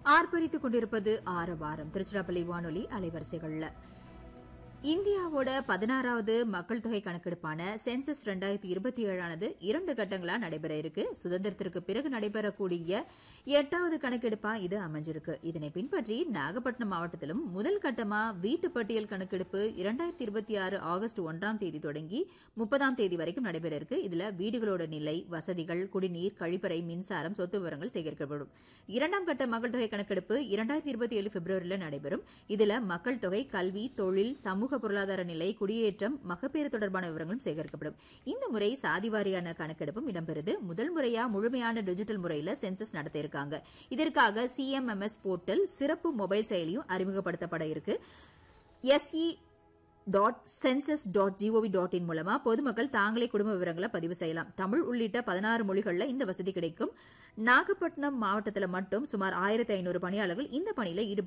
ஆர்ப்பரித்துக் கொண்டிருப்பது ஆரவாரம் திருச்சிராப்பள்ளி வானொலி அலைவரிசைகள்ல இந்தியாவோட பதினாறாவது மக்கள் தொகை கணக்கெடுப்பான சென்சஸ் ரெண்டாயிரத்தி இருபத்தி ஏழானது இரண்டு கட்டங்களா நடைபெற இருக்கு சுதந்திரத்திற்கு பிறகு நடைபெறக்கூடிய எட்டாவது கணக்கெடுப்பா இது அமைஞ்சிருக்கு இதனை பின்பற்றி நாகப்பட்டினம் மாவட்டத்திலும் முதல் கட்டமா வீட்டு பட்டியல் கணக்கெடுப்பு இரண்டாயிரத்தி இருபத்தி ஆறு ஆகஸ்ட் ஒன்றாம் தேதி தொடங்கி முப்பதாம் தேதி வரைக்கும் நடைபெற இருக்கு இதுல வீடுகளோட நிலை வசதிகள் குடிநீர் கழிப்பறை மின்சாரம் சொத்து விவரங்கள் சேகரிக்கப்படும் இரண்டாம் கட்ட மக்கள் தொகை கணக்கெடுப்பு இரண்டாயிரத்தி இருபத்தி ஏழு பிப்ரவரியில் நடைபெறும் இதுல மக்கள் தொகை கல்வி தொழில் சமூக பொருளாதார நிலை குடியேற்றம் மகப்பேறு தொடர்பான விவரங்களும் சேகரிக்கப்படும் இந்த முறை சாதிவாரியான கணக்கெடுப்பும் இடம்பெறுது முதல் முறையா முழுமையான டிஜிட்டல் முறையில சென்சஸ் நடத்த இருக்காங்க இதற்காக சிஎம்எம்எஸ் போர்ட்டல் சிறப்பு மொபைல் செயலியும் அறிமுகப்படுத்தப்பட இருக்கு SE dot census dot GOV dot in மூலமா பொதுமக்கள் தாங்களே குடும்ப விவரங்களை பதிவு செய்யலாம் தமிழ் உள்ளிட்ட பதினாறு மொழிகளில் இந்த வசதி கிடைக்கும் நாகப்பட்டினம் மாவட்டத்தில் மட்டும் சுமார் ஆயிரத்தி ஐநூறு பணியாளர்கள் இந்த பணியில ஈடுபட்டு